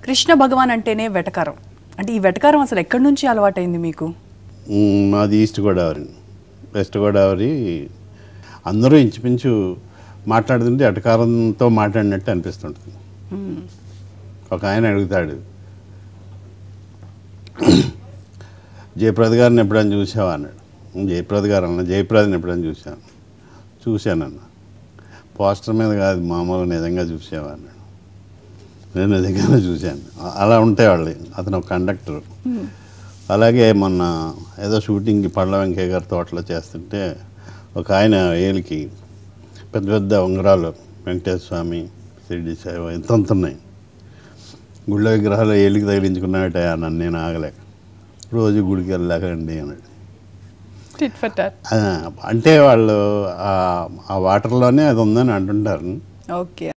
కృష్ణ భగవాన్ అంటేనే వెటకారం అంటే ఈ వెటకారం అసలు ఎక్కడి నుంచి అలవాటైంది మీకు మ్, మాది ఈస్ట్ గోదావరి వెస్ట్ గోదావరి అందరూ ఇంచుమించు మాట్లాడుతుంటే అటకారంతో మాట్లాడినట్టు అనిపిస్తుంటుంది ఒక ఆయన అడుగుతాడు జయప్రద గారిని ఎప్పుడైనా చూసావా అన్నాడు జయప్రద గారు అన్న జయప్రదని ఎప్పుడైనా చూశాను చూశానన్న పోస్టర్ మీద కాదు మామూలు నిజంగా చూసావా అన్నాడు నేను నిజంగానే చూశాను అ- అలా ఉంటాయి వాళ్ళు అతను ఒక కండక్టర్ అలాగే మొన్న ఏదో షూటింగ్కి పళ్ళ వెంకయ్య గారి తోటలో చేస్తుంటే ఒక ఆయన ఏలికి పెద్ద పెద్ద ఉంగరాలు వెంకటేశ్వర స్వామి షిరిడి సాయి ఎంత అంత ఉన్నాయి గుళ్ళ విగ్రహాలు ఏలికి తగిలించుకున్నాడట నన్ను నేను ఆగలేక రోజు గుడికి వెళ్ళలేకండి అన్నాడు టిట్ ఫర్ టాట్ ఆ, అంటే వాళ్ళు ఆ- ఆ వాటర్లోనే అది ఉందని అంటుంటారు ఓకే